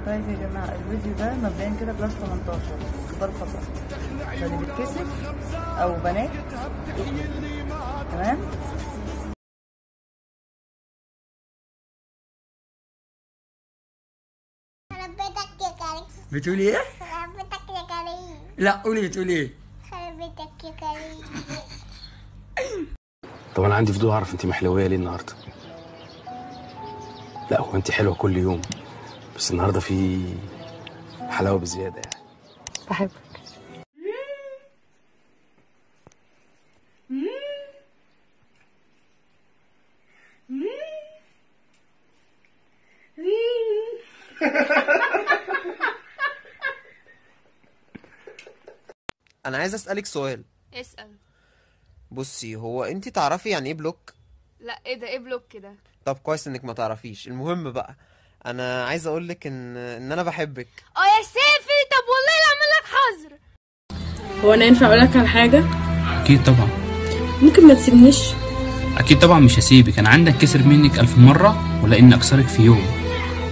طيب يا جماعة الفيديو ده مبدئيا كده بلس 18 كبار فقط فاللي بيتكسف أو بنات تمام خربتك يا كريم بتقولي ايه؟ خربتك يا كريم لا قولي بتقولي ايه؟ خربتك يا كريم طب انا عندي فضول اعرف انت محلويه ليه النهارده لا هو انت حلوه كل يوم بس النهارده في حلاوه بزياده يعني بحبك انا عايز اسالك سؤال اسأل بصي هو انت تعرفي يعني ايه بلوك لا ايه ده ايه بلوك كده طب كويس انك ما تعرفيش المهم بقى انا عايز اقولك ان ان انا بحبك اه يا سيفي طب والله لا اعمل لك حظر هو انا ينفع اقولك على حاجه اكيد طبعا ممكن ما تسيبنيش اكيد طبعا مش هسيبك انا عندك كسر منك الف مره ولا اني اكسرك في يوم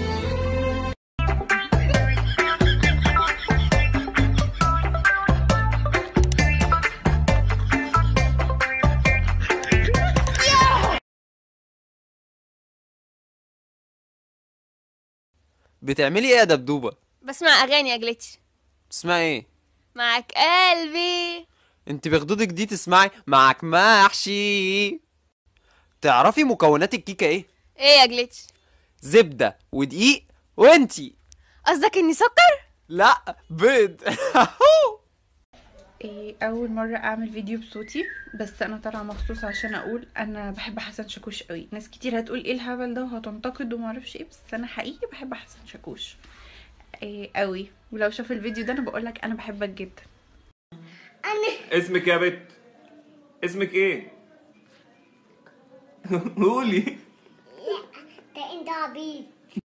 بتعملي ايه يا دبدوبه بسمع اغاني يا جليتش تسمعي ايه معاك قلبي انت بخدودك دي تسمعي معك محشي تعرفي مكونات الكيكه ايه ايه يا جليتش زبده ودقيق وانتي قصدك اني سكر لا بيض إيه اول مره اعمل فيديو بصوتي بس انا طالعه مخصوص عشان اقول انا بحب حسن شاكوش قوي ناس كتير هتقول ايه الهبل ده وهتنتقد وما اعرفش ايه بس انا حقيقي بحب حسن شاكوش إيه قوي ولو شاف الفيديو ده انا بقول لك انا بحبك جدا اسمك يا بت اسمك ايه قولي ده انت عبيط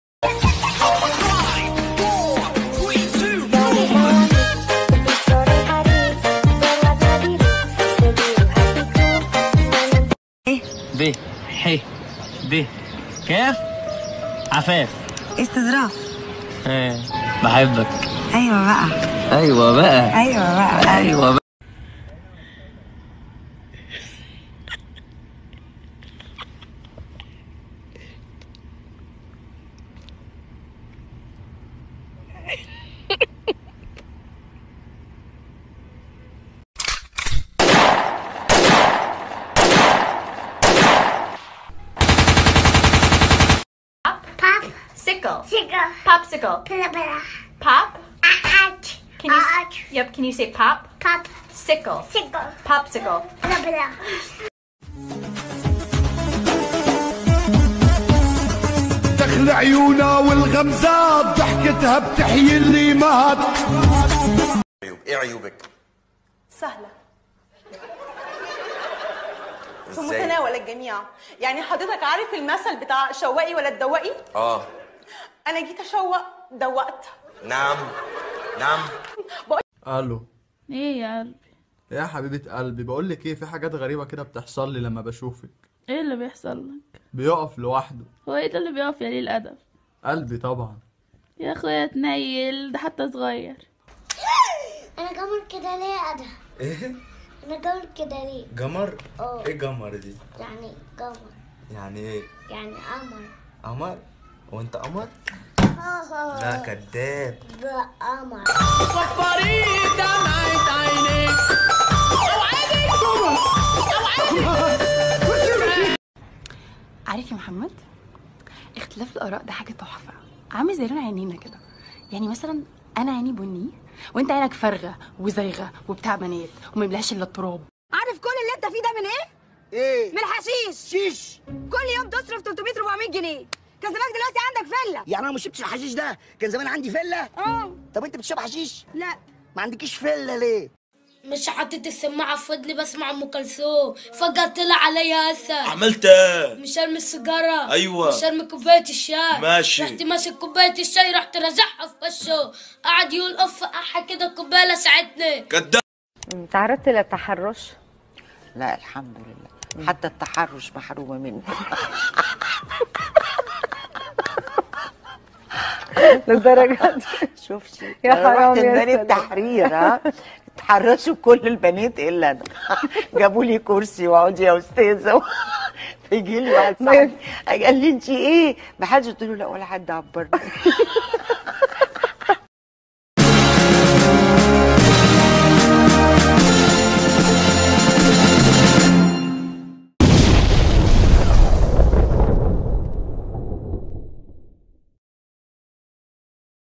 ب ح ب كاف عفاف استظراف آه. بحبك ايوه بقى ايوه بقى ايوه بقى ايوه بقى Pop, sickle sickle, popsicle blah, blah. pop Out, can you out, yep can you say pop pop, sickle sickle, popsicle blah, blah. دخل عيونا والغمزات ضحكتها بتحيي اللي مات ايه عيوبك؟ سهلة في ازاي؟ متناول الجميع يعني حضرتك عارف المثل بتاع شوقي ولا تدوقي اه انا جيت اشوق دوقت نعم نعم الو ايه يا قلبي يا حبيبة قلبي بقول لك ايه في حاجات غريبة كده بتحصل لي لما بشوفك ايه اللي بيحصل لك بيقف لوحده هو ايه ده اللي بيقف يا ليه الادب قلبي طبعا يا اخويا تنيل ده حتى صغير انا جمر كده ليه يا ادهم ايه؟ انا جمر كده ليه جمر؟ اه ايه جمر دي؟ يعني جمر يعني ايه؟ يعني قمر قمر؟ هو انت قمر؟ اه لا كداب ده قمر صفريت دمعة عينيك عارف يا محمد اختلاف الاراء ده حاجه تحفه عامل زي لون عينينا كده يعني مثلا انا عيني بني وانت عينك فارغه وزايغه وبتاع بنات وما يبلعش الا التراب عارف كل اللي انت فيه ده من ايه؟ ايه؟ من الحشيش شيش كل يوم تصرف 300 400 جنيه كان زمانك دلوقتي عندك فيلا يعني انا ما شربتش الحشيش ده كان زمان عندي فيلا اه طب انت بتشرب حشيش لا ما عندكيش فيلا ليه مش حطيت السماعة في ودني بسمع ام كلثوم فجأة طلع عليا اثر عملت ايه؟ مش ارمي السيجارة أيوة. مش ارمي كوباية الشاي ماشي. رحت ماسك كوباية الشاي رحت رازعها في وشه قعد يقول اف احا كده الكوباية لسعتني كداب تعرضت للتحرش لا الحمد لله حتى التحرش محرومة منه للدرجه دي شوفي يا أنا حرام رحت يا ميدان سلام. التحرير ها اتحرشوا كل البنات الا انا جابوا لي كرسي واقعد يا استاذه يجي لي واحد صاحبي قال لي انت ايه ما حدش قلت له لا ولا حد عبرني